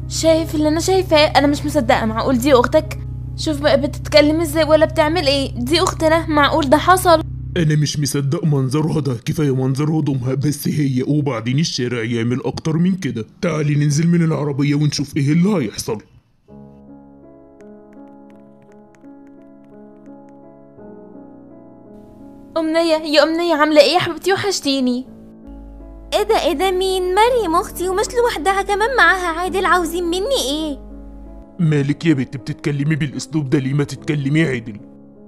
شايف اللي انا شايفاه انا مش مصدقه معقول دي اختك شوف بقى بتتكلم ازاي ولا بتعمل ايه دي اختنا معقول ده حصل انا مش مصدق منظرها ده كفايه منظر هدومها بس هي وبعدين الشارع يعمل اكتر من كده تعالي ننزل من العربيه ونشوف ايه اللي هيحصل امنيه يا امنيه عامله ايه يا حبيبتي وحشتيني ايه ده ايه ده مين مريم اختي ومش لوحدها كمان معاها عادل عاوزين مني ايه مالك يا بنت بتتكلمي بالاسلوب ده ليه ما تتكلمي عدل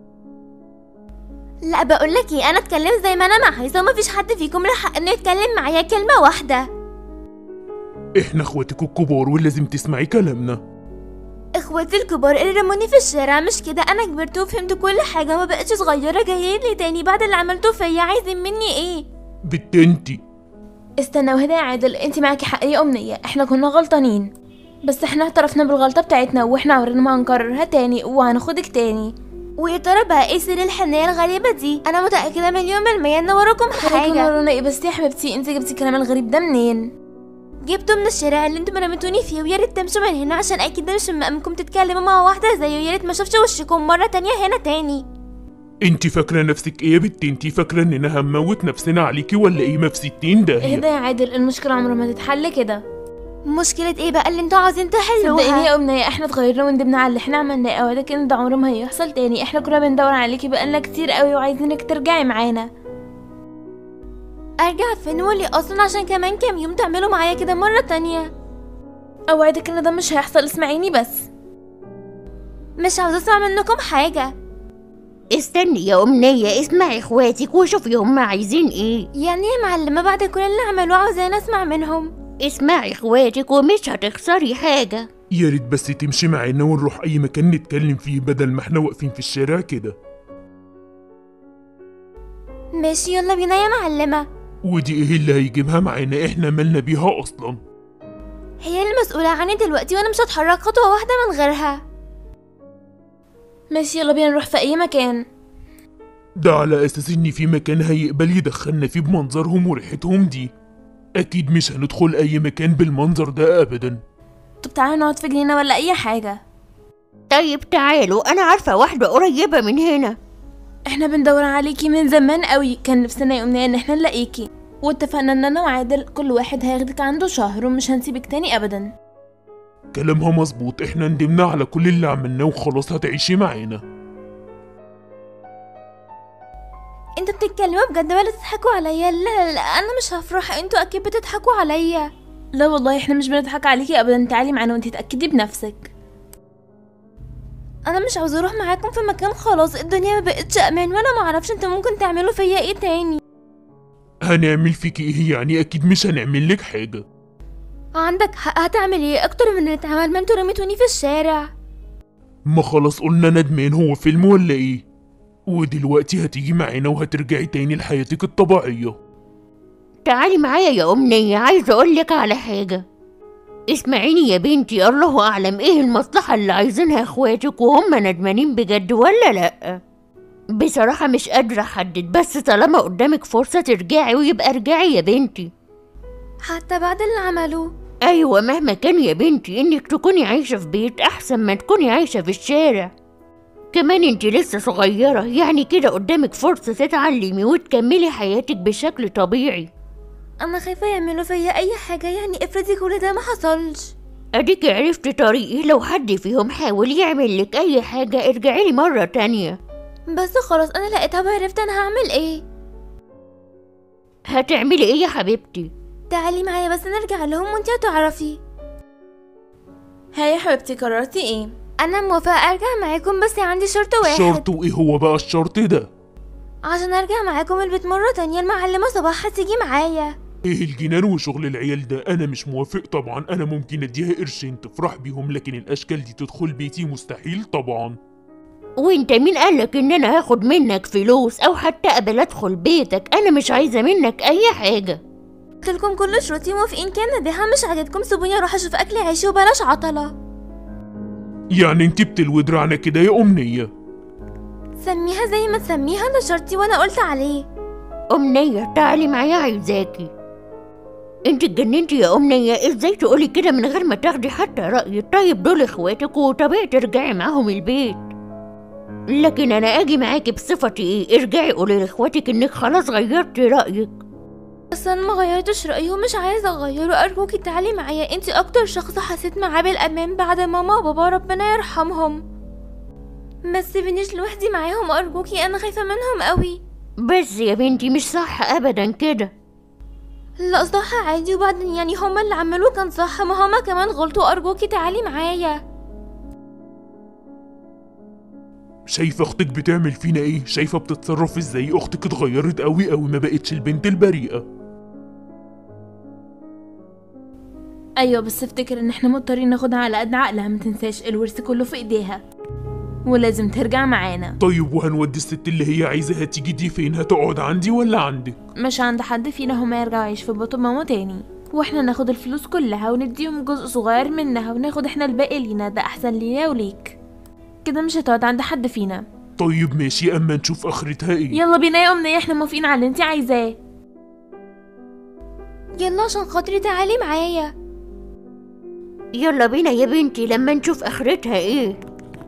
لا بقولك ايه انا اتكلم زي ما انا عايزه ومفيش حد فيكم له حق انه يتكلم معايا كلمه واحده احنا اخواتك الكبار ولازم تسمعي كلامنا اخواتي الكبار اللي رموني في الشارع مش كده انا كبرت وفهمت كل حاجه وما بقتش صغيره جايين لي تاني بعد اللي عملته فيا عايزين مني ايه بنت انتي استنى وهدى يا عادل انت معاكي حق يا امنيه احنا كنا غلطانين بس احنا اعترفنا بالغلطه بتاعتنا واحنا عمرنا ما هنكررها تاني وهناخدك تاني ويا ترى بقى ايه سر الحنيه الغريبه دي انا متاكده مليون بالميه ان وراكم حاجه حاجه ورانا ايه بس يا حبيبتي انت جبتي الكلام الغريب ده منين جبته من الشارع اللي انتوا رميتوني فيه ويا ريت تمشوا من هنا عشان اكيد ده مش من مقامكم تتكلموا مع واحده زيه ويا ريت ما اشوفش وشكم مره تانية هنا تاني انتي فاكره نفسك ايه يا بنت انتي فاكره اننا هنموت نفسنا عليكي ولا ايه ما في ستين داهيه اهدى يا عادل المشكله عمرها ما تتحل كده مشكله ايه بقى اللي انتوا عاوزين صدقيني تحلوها يا امنيه احنا اتغيرنا وندمنا على اللي احنا عملناه اوعدك ان ده عمره ما هيحصل تاني احنا كنا بندور عليكي بقالنا كتير قوي وعايزينك ترجعي معانا ارجع فين ولي اصلا عشان كمان كام يوم تعملوا معايا كده مره تانية اوعدك ان ده مش هيحصل اسمعيني بس مش عاوزه اسمع منكم حاجه استني يا أمنية اسمعي اخواتك وشوفي هما عايزين ايه يعني يا معلمه بعد كل اللي عملوه عاوزين اسمع منهم اسمعي اخواتك ومش هتخسري حاجة يا ريت بس تمشي معانا ونروح اي مكان نتكلم فيه بدل ما احنا واقفين في الشارع كده ماشي يلا بينا يا معلمه ودي ايه اللي هيجيبها معانا احنا مالنا بيها اصلا هي المسؤوله عني دلوقتي وانا مش هتحرك خطوه واحده من غيرها ماشي يلا بينا نروح في اي مكان ده على اساس ان في مكان هيقبل يدخلنا فيه بمنظرهم وريحتهم دي اكيد مش هندخل اي مكان بالمنظر ده ابدا طب تعالوا نقعد في جنينه ولا اي حاجه طيب تعالوا أنا عارفة واحدة قريبة من هنا احنا بندور عليكي من زمان قوي كان نفسنا يا امنيه ان احنا نلاقيكي واتفقنا ان انا وعادل كل واحد هياخدك عنده شهر ومش هنسيبك تاني ابدا كلامها مظبوط احنا ندمنا على كل اللي عملناه وخلاص هتعيشي معانا انتوا بتتكلموا بجد ولا تضحكوا عليا لا لا لا انا مش هفرح انتوا اكيد بتضحكوا عليا لا والله احنا مش بنضحك عليكي ابدا تعالي معانا وانتي تاكدي بنفسك انا مش عاوزه اروح معاكم في مكان خلاص الدنيا ما بقتش امان وانا ما اعرفش انتوا ممكن تعملوا فيا ايه تاني هنعمل فيكي ايه يعني اكيد مش هنعمل لك حاجه عندك حق هتعمل ايه اكتر من اللي اتعمل ما انتوا رميتوني في الشارع ما خلاص قلنا ندمان هو فيلم ولا ايه ودلوقتي هتيجي معانا وهترجعي تاني لحياتك الطبيعيه تعالي معايا يا أمنية عايزة أقولك على حاجة اسمعيني يا بنتي الله أعلم إيه المصلحة اللي عايزينها إخواتك وهم ندمانين بجد ولا لأ بصراحة مش قادرة أحدد بس طالما قدامك فرصة ترجعي ويبقى ارجعي يا بنتي حتى بعد اللي عملوه أيوة مهما كان يا بنتي إنك تكوني عايشة في بيت أحسن ما تكوني عايشة في الشارع كمان انت لسه صغيرة يعني كده قدامك فرصة تتعلمي وتكملي حياتك بشكل طبيعي انا خايفه يعملوا فيا اي حاجه يعني افرضي كل ده ما حصلش اديك عرفت طريقي لو حد فيهم حاول يعمل لك اي حاجة ارجعي لي مرة تانية بس خلاص انا لقيتها وعرفت انا هعمل ايه هتعملي ايه يا حبيبتي تعالي معايا بس نرجع لهم وانتي هتعرفي ها يا حبيبتي قررتي ايه انا موافقه ارجع معاكم بس عندي شرط واحد شرط وايه هو بقى الشرط ده عشان ارجع معاكم البيت مره تانية المعلمه صباح هتيجي معايا ايه الجنان وشغل العيال ده انا مش موافق طبعا انا ممكن اديها قرشين تفرح بيهم لكن الاشكال دي تدخل بيتي مستحيل طبعا وانت مين قالك ان انا هاخد منك فلوس او حتى قبل ادخل بيتك انا مش عايزة منك اي حاجة قلت لكم كل شروطي موافقين كان نديها مش عاجبكم سيبوني اروح اشوف اكل عيشي وبلاش عطله يعني انت بتلوي دراعنا كده يا امنيه سميها زي ما تسميها ده شرطي وانا قلت عليه امنية تعالي معايا عايزاكي انت اتجننتي يا امنيه ازاي تقولي كده من غير ما تاخدي حتى رايي طيب دول اخواتك وطبيعي ترجعي معاهم البيت لكن انا اجي معاكي بصفتي ايه ارجعي قولي لاخواتك انك خلاص غيرتي رايك بس انا ما غيرتش رايي ومش عايزه اغيره ارجوكي تعالي معايا انتي اكتر شخص حسيت معاه بالامان بعد ماما وبابا ربنا يرحمهم ما تسيبنيش لوحدي معاهم ارجوكي انا خايفه منهم قوي بس يا بنتي مش صح ابدا كده لا صح عادي وبعدين يعني هما اللي عملوه كان صح ما هما كمان غلطوا ارجوكي تعالي معايا شايفة اختك بتعمل فينا ايه شايفة بتتصرف ازاي اختك اتغيرت قوي قوي ما بقتش البنت البريئة ايوه بس افتكر ان احنا مضطرين ناخدها على قد عقلها ما تنساش الورث كله في ايديها ولازم ترجع معانا طيب وهنودي الست اللي هي عايزاها تيجي دي فين هتقعد عندي ولا عندك مش عند حد فينا هما يرجعوا يعيش في بطن ماما تاني واحنا ناخد الفلوس كلها ونديهم جزء صغير منها وناخد احنا الباقي لينا ده احسن لينا وليك كده مش هتقعد عند حد فينا طيب ماشي اما نشوف اخرتها ايه يلا بينا يا امنيه احنا موافقين على اللي انت عايزاه يلا عشان خاطري تعالي معايا يلا بينا يا بنتي لما نشوف اخرتها ايه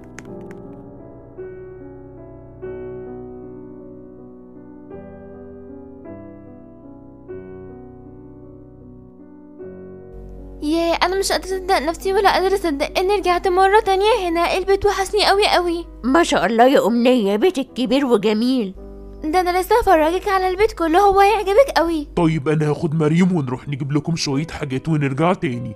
ياه انا مش قادره اصدق نفسي ولا قادره اصدق اني رجعت مره تانية هنا البيت وحشني قوي قوي ما شاء الله يا امنيه بيتك كبير وجميل ده انا لسه هفرجك على البيت كله هو هيعجبك قوي طيب انا هاخد مريم ونروح نجيب لكم شوية حاجات ونرجع تاني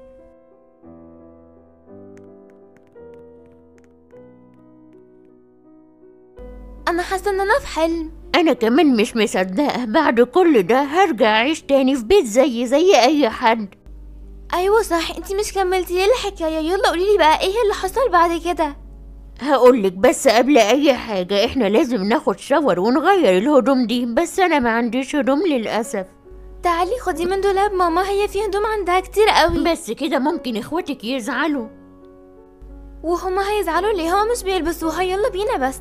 انا حاسه ان انا في حلم انا كمان مش مصدقه بعد كل ده هرجع اعيش تاني في بيت زي زي اي حد ايوه صح انتي مش كملتي لي الحكايه يلا قوليلي بقى ايه اللي حصل بعد كده هقولك بس قبل اي حاجه احنا لازم ناخد شاور ونغير الهدوم دي بس انا ما عنديش هدوم للاسف تعالي خدي من دولاب ماما هي في هدوم عندها كتير قوي بس كده ممكن اخواتك يزعلوا وهما هيزعلوا ليه هما مش بيلبسوها يلا بينا بس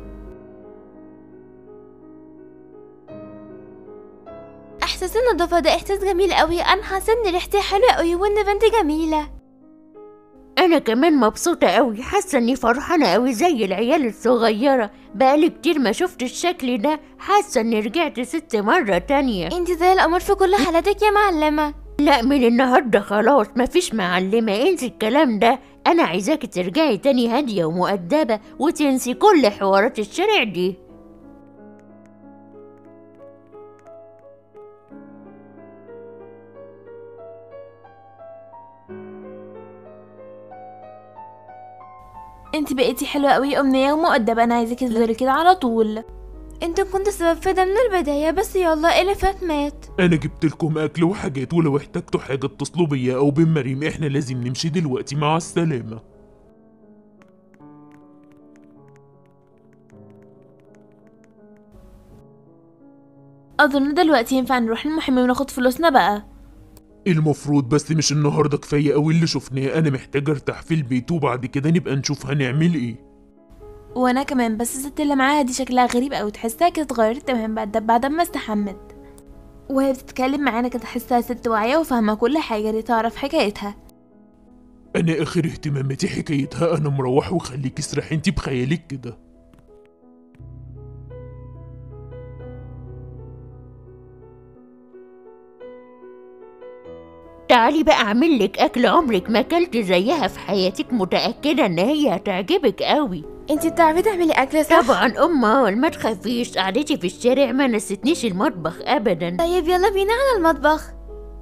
احساس النظافه ده احساس جميل قوي انا حاسه ان ريحتي حلوه قوي وان بنتي جميله انا كمان مبسوطه قوي حاسه اني فرحانه قوي زي العيال الصغيره بقالي كتير ما شفت الشكل ده حاسه اني رجعت ست مره تانية انتي زي القمر في كل حالاتك يا معلمه لا من النهارده خلاص مفيش معلمه انسي الكلام ده انا عايزاكي ترجعي تاني هاديه ومؤدبه وتنسي كل حوارات الشارع دي انت بقيتي حلوه قوي يا امنيه ومؤدبه انا عايزاكي تفضلي كده على طول انت كنت سبب في ده من البدايه بس يلا اللي فات مات انا جبت لكم اكل وحاجات ولو احتجتوا حاجة اتصلوا بيا او بمريم احنا لازم نمشي دلوقتي مع السلامة اظن دلوقتي ينفع نروح للمحامي وناخد فلوسنا بقى المفروض بس مش النهاردة كفاية قوي اللي شفناه انا محتاج ارتاح في البيت وبعد كده نبقى نشوف هنعمل ايه وانا كمان بس الست اللي معاها دي شكلها غريب قوي تحسها كده اتغيرت تمام بعد بعد ما استحمت وهي بتتكلم معانا كده تحسها ست واعية وفاهمة كل حاجة دي تعرف حكايتها انا اخر اهتماماتي حكايتها انا مروح وخليك اسرح انتي بخيالك كده تعالي بقى اعمل لك اكل عمرك ما اكلت زيها في حياتك متاكده ان هي هتعجبك قوي انتي بتعرفي تعملي اكل صح طبعا امال ما تخافيش قعدتي في الشارع ما نستنيش المطبخ ابدا طيب يلا بينا على المطبخ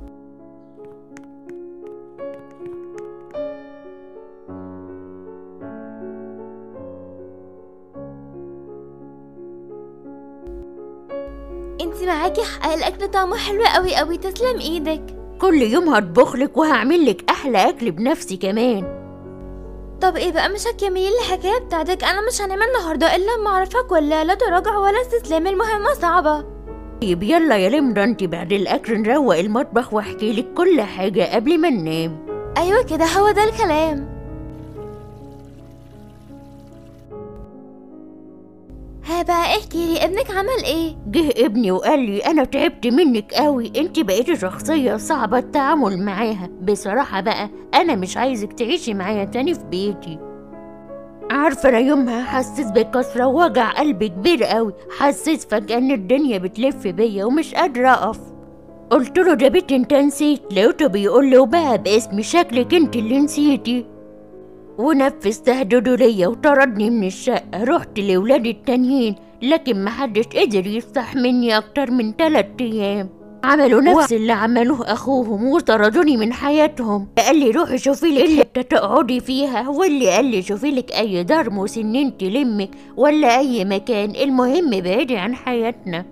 انتي معاكي حق الاكل طعمه حلو قوي قوي تسلم ايدك كل يوم هطبخلك وهعمل لك احلى اكل بنفسي كمان طب ايه بقى مش هتكملي الحكايه بتاعتك انا مش هنام النهارده الا لما اعرفك ولا لا تراجع ولا استسلام المهمه صعبه طيب يلا يا لمضة انت بعد الاكل نروق المطبخ واحكي لك كل حاجه قبل ما ننام ايوه كده هو ده الكلام ها بقى احكي لي ابنك عمل ايه جه ابني وقال لي انا تعبت منك قوي انت بقيتي شخصية صعبة التعامل معاها بصراحة بقى انا مش عايزك تعيشي معايا تاني في بيتي عارفة انا يومها حسيت بكسرة ووجع قلبي كبير قوي حسيت فجأة ان الدنيا بتلف بيا ومش قادرة اقف قلت له ده بيت انت نسيت لقيته بيقول لي وبقى باسم شكلك انت اللي نسيتي ونفذ تهديده ليا وطردني من الشقة رحت لولادي التانيين لكن محدش قدر يستحملني أكتر من تلات أيام عملوا نفس اللي عملوه أخوهم وطردوني من حياتهم قال لي روحي شوفي لك حتة تقعدي فيها واللي قال لي شوفي لك أي دار مسنين تلمك ولا أي مكان المهم بعيدي عن حياتنا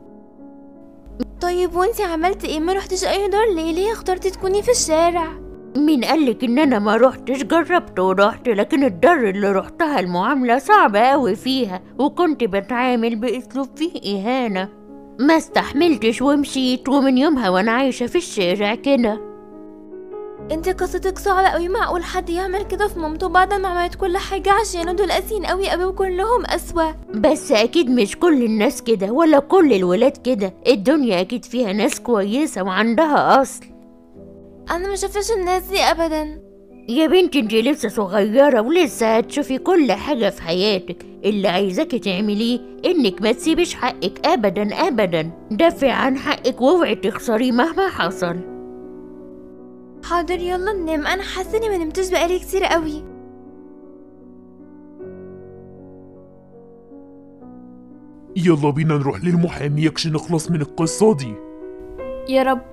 طيب وانتي عملتي ايه ما رحتش اي دار ليه ليه اخترتي تكوني في الشارع مين قالك ان انا ما روحتش جربت ورحت لكن الدار اللي روحتها المعاملة صعبة اوي فيها وكنت بتعامل باسلوب فيه اهانة ما استحملتش ومشيت ومن يومها وانا عايشة في الشارع كده انتي قصتك صعبة قوي معقول حد يعمل كده في مامته بعد ما عملت كل حاجة عشانه دول قاسيين قوي قوي وكلهم أسوأ بس اكيد مش كل الناس كده ولا كل الولاد كده الدنيا اكيد فيها ناس كويسة وعندها اصل انا ما شفتش الناس دي ابدا يا بنتي انت لسه صغيرة ولسه هتشوفي كل حاجة في حياتك اللي عايزاكي تعمليه انك ما تسيبيش حقك ابدا ابدا دافعي عن حقك واوعي تخسريه مهما حصل حاضر يلا ننام انا حاسه اني ما نمتش بقالي كتير قوي يلا بينا نروح للمحامي يكش نخلص من القصة دي يا رب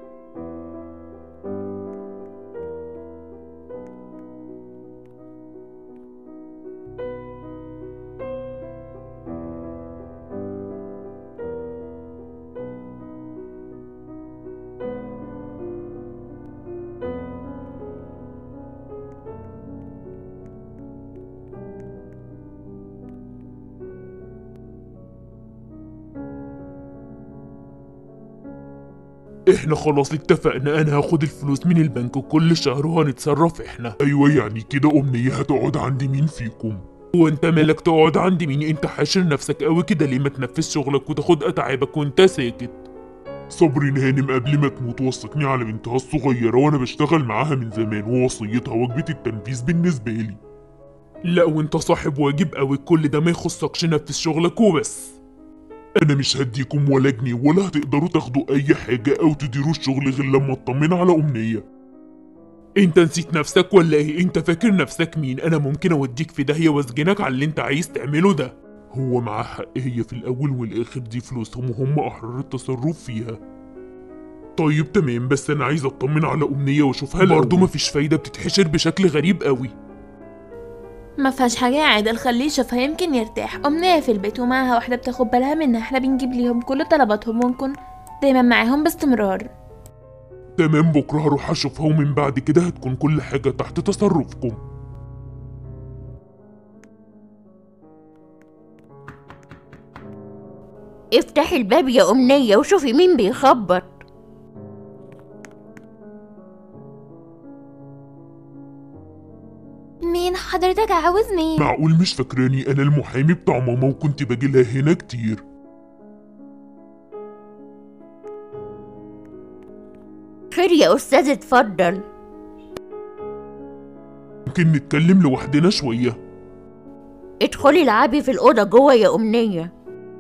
احنا خلاص اتفقنا انا هاخد الفلوس من البنك كل شهر وهنتصرف احنا ايوه يعني كده امنية هتقعد عند مين فيكم وانت مالك تقعد عند مين انت حاشر نفسك قوي كده ليه ما تنفذ شغلك وتاخد اتعابك وانت ساكت صبري هانم قبل ما تموت وصتني على بنتها الصغيرة وانا بشتغل معاها من زمان ووصيتها وجبة التنفيذ بالنسبة لي لا وانت صاحب واجب قوي كل ده ما يخصكش نفذ شغلك وبس انا مش هديكم ولا جنيه ولا هتقدروا تاخدوا اي حاجة او تديروا الشغل غير لما اطمن على امنية انت نسيت نفسك ولا ايه انت فاكر نفسك مين انا ممكن اوديك في داهية واسجنك على اللي انت عايز تعمله ده هو معاه حق هي في الاول والاخر دي فلوسهم وهم احرار التصرف فيها طيب تمام بس انا عايز اطمن على امنية واشوفها برضه مفيش فايدة بتتحشر بشكل غريب قوي ما فيهاش حاجة يا عادل خليه يشوفها يمكن يرتاح أمنية في البيت ومعاها واحدة بتاخد بالها منها احنا بنجيب ليهم كل طلباتهم ونكون دايما معاهم باستمرار تمام بكرة هروح أشوفها ومن بعد كده هتكون كل حاجة تحت تصرفكم افتحي الباب يا أمنية وشوفي مين بيخبط مين حضرتك عاوز مين معقول مش فاكراني أنا المحامي بتاع ماما وكنت باجي لها هنا كتير خير يا أستاذ اتفضل ممكن نتكلم لوحدنا شوية ادخلي العبي في الأوضة جوه يا أمنية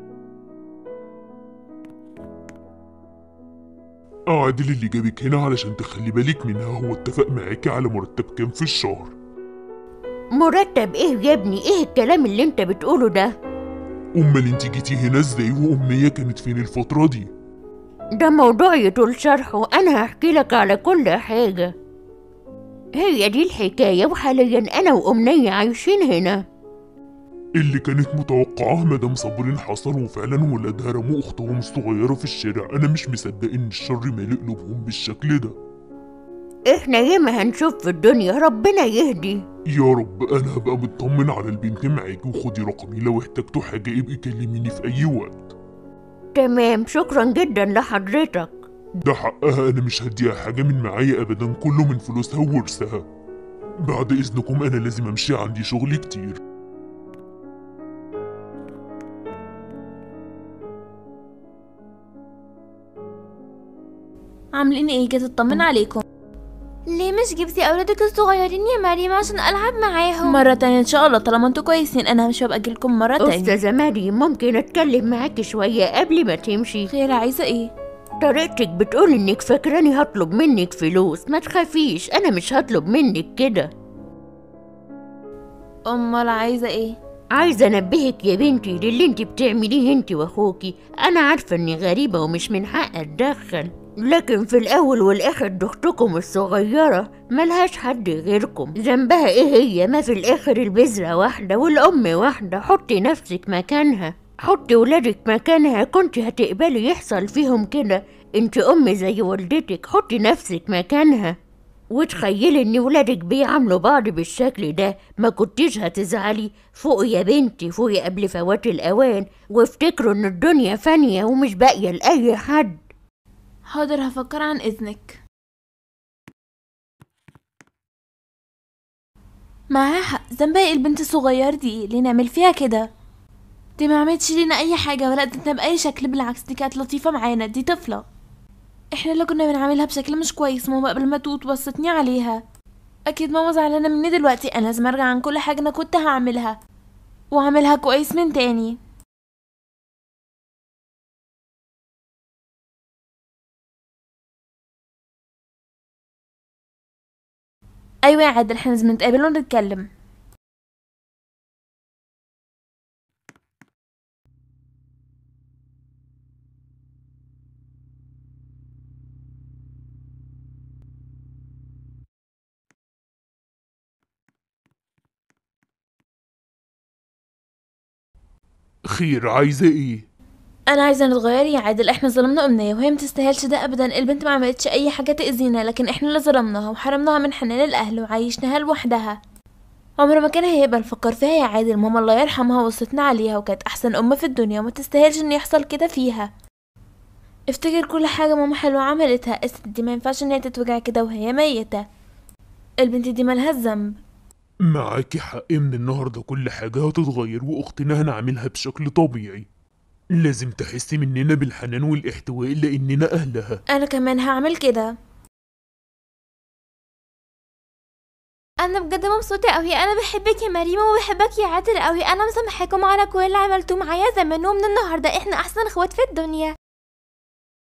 اه عادل اللي جابك هنا علشان تخلي بالك منها هو اتفق معاكي على مرتب كام في الشهر مرتب ايه يا ابني ايه الكلام اللي انت بتقوله ده أمال انت جيتي هنا ازاي وأمنية كانت فين الفترة دي ده موضوع يطول شرحه انا هحكي لك على كل حاجة هي دي الحكاية وحاليا انا وامنية عايشين هنا اللي كانت متوقعاه مدام صابرين حصل وفعلا ولادها رموا أختهم الصغيرة في الشارع أنا مش مصدق إن الشر مالي قلوبهم بالشكل ده احنا ياما هنشوف في الدنيا ربنا يهدي يا رب انا هبقى مطمن على البنت معاكي وخدي رقمي لو احتجتوا حاجة ابقي كلميني في اي وقت تمام شكرا جدا لحضرتك ده حقها انا مش هديها حاجة من معايا ابدا كله من فلوسها وورثها بعد اذنكم انا لازم امشي عندي شغل كتير عاملين ايه جيت اطمن عليكم ليه مش جبتي اولادك الصغيرين يا مريم عشان العب معاهم مرة تانية ان شاء الله طالما انتوا كويسين انا مش هبقى اجيلكم مرة تانية أستاذة مريم ممكن أتكلم معاكي شوية قبل ما تمشي خير عايزة ايه طريقتك بتقول إنك فاكراني هطلب منك فلوس ما تخافيش أنا مش هطلب منك كده امال عايزة ايه عايزة أنبهك يا بنتي للي انت بتعمليه انت واخوكي أنا عارفة إني غريبة ومش من حق أتدخل لكن في الأول والآخر دي أختكم الصغيرة ملهاش حد غيركم ذنبها إيه هي ما في الآخر البذرة واحدة والأم واحدة حطي نفسك مكانها حطي ولادك مكانها كنت هتقبلي يحصل فيهم كده انت أم زي والدتك حطي نفسك مكانها وتخيلي ان ولادك بيعاملوا بعض بالشكل ده ما كنتيش هتزعلي فوقي يا بنتي فوقي قبل فوات الاوان وافتكروا ان الدنيا فانية ومش باقية لأي حد حاضر هفكر عن اذنك معاها حق ذنبها ايه البنت الصغيرة دي ليه نعمل فيها كده دي ما عملتش لينا اي حاجة ولا ادتنا باي شكل بالعكس دي كانت لطيفة معانا دي طفلة احنا اللي كنا بنعاملها بشكل مش كويس ماما قبل ما تموت وصتني عليها اكيد ماما زعلانة مني دلوقتي انا لازم ارجع عن كل حاجة انا كنت هعملها واعملها كويس من تاني ايوه يا عادل احنا لازم نتقابل ونتكلم خير عايزة ايه انا عايزه نتغير يا عادل احنا ظلمنا امنيه وهي متستاهلش ده ابدا البنت ما عملتش اي حاجه تاذينا لكن احنا اللي ظلمناها وحرمناها من حنان الاهل وعيشناها لوحدها عمر ما كان هيقبل فكر فيها يا عادل ماما الله يرحمها وصتنا عليها وكانت احسن ام في الدنيا وما تستاهلش ان يحصل كده فيها افتكر كل حاجه ماما حلوه عملتها الست دي ما ينفعش ان هي تتوجع كده وهي ميته البنت دي مالهاش ذنب معاكي حق من النهاردة كل حاجة هتتغير واختنا هنعملها بشكل طبيعي لازم تحسي مننا بالحنان والاحتواء لاننا اهلها انا كمان هعمل كده انا بجد مبسوطه قوي انا بحبك يا مريم وبحبك يا عادل قوي انا مسامحاكم على كل اللي عملتوه معايا زمان ومن النهارده احنا احسن اخوات في الدنيا